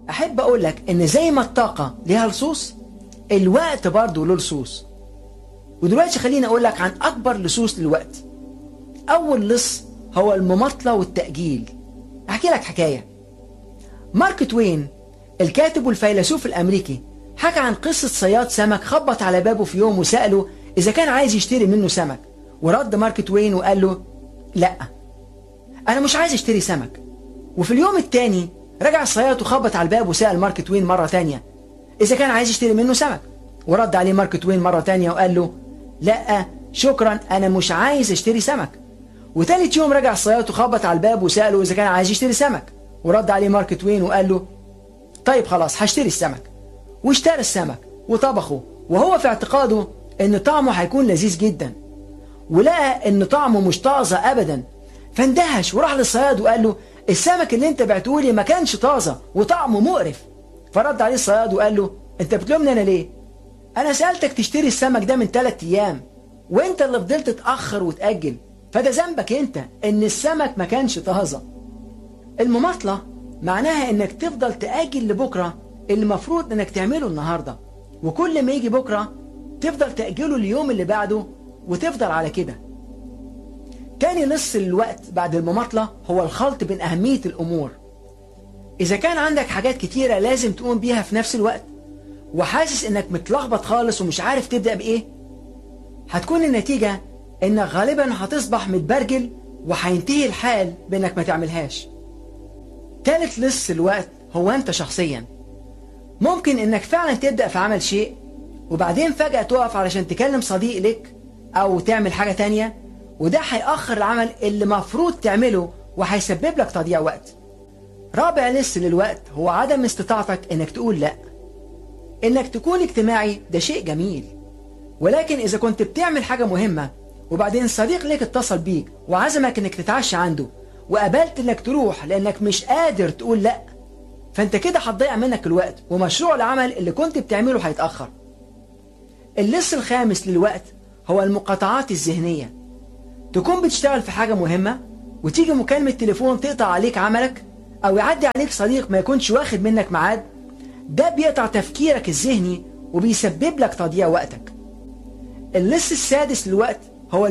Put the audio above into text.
أحب أقول لك إن زي ما الطاقة ليها لصوص الوقت برضه له لصوص ودلوقتي خليني أقول لك عن أكبر لصوص للوقت أول لص هو المماطلة والتأجيل أحكي لك حكاية مارك توين الكاتب والفيلسوف الأمريكي حكى عن قصة صياد سمك خبط على بابه في يوم وسأله إذا كان عايز يشتري منه سمك ورد مارك توين وقال له لا أنا مش عايز أشتري سمك وفي اليوم التاني رجع الصياد وخبط على الباب وسأل مارك توين مرة تانية إذا كان عايز يشتري منه سمك ورد عليه مارك توين مرة تانية وقال له لا شكرا أنا مش عايز أشتري سمك وتالت يوم رجع الصياد وخبط على الباب وسأله إذا كان عايز يشتري سمك ورد عليه مارك توين وقال له طيب خلاص هشتري السمك واشترى السمك وطبخه وهو في اعتقاده ان طعمه هيكون لذيذ جدا ولقى ان طعمه مش طازه ابدا فاندهش وراح للصياد وقال له السمك اللي انت بعته لي ما كانش طازه وطعمه مقرف فرد عليه الصياد وقال له انت بتلومني انا ليه انا سالتك تشتري السمك ده من ثلاث ايام وانت اللي فضلت تاخر وتاجل فده ذنبك انت ان السمك ما كانش طازه المماطله معناها انك تفضل تاجل لبكره اللي المفروض انك تعمله النهارده وكل ما يجي بكره تفضل تاجله اليوم اللي بعده وتفضل على كده تاني لص الوقت بعد المماطلة هو الخلط بين أهمية الأمور إذا كان عندك حاجات كتيرة لازم تقوم بيها في نفس الوقت وحاسس إنك متلخبط خالص ومش عارف تبدأ بإيه هتكون النتيجة إنك غالبا هتصبح متبرجل وهينتهي الحال بإنك ما تعملهاش تالت لص الوقت هو أنت شخصيا ممكن إنك فعلا تبدأ في عمل شيء وبعدين فجأة تقف علشان تكلم صديق لك أو تعمل حاجة تانية وده هيأخر العمل اللي مفروض تعمله وهيسبب لك تضييع وقت رابع لص للوقت هو عدم استطاعتك انك تقول لا انك تكون اجتماعي ده شيء جميل ولكن اذا كنت بتعمل حاجة مهمة وبعدين صديق ليك اتصل بيك وعزمك انك تتعشى عنده وقبلت انك تروح لانك مش قادر تقول لا فانت كده هتضيع منك الوقت ومشروع العمل اللي كنت بتعمله هيتأخر اللص الخامس للوقت هو المقاطعات الذهنيه تكون بتشتغل في حاجة مهمة وتيجي مكالمة تليفون تقطع عليك عملك أو يعدي عليك صديق ما يكونش واخد منك ميعاد ده بيقطع تفكيرك الذهني وبيسبب لك تضييع وقتك اللص السادس للوقت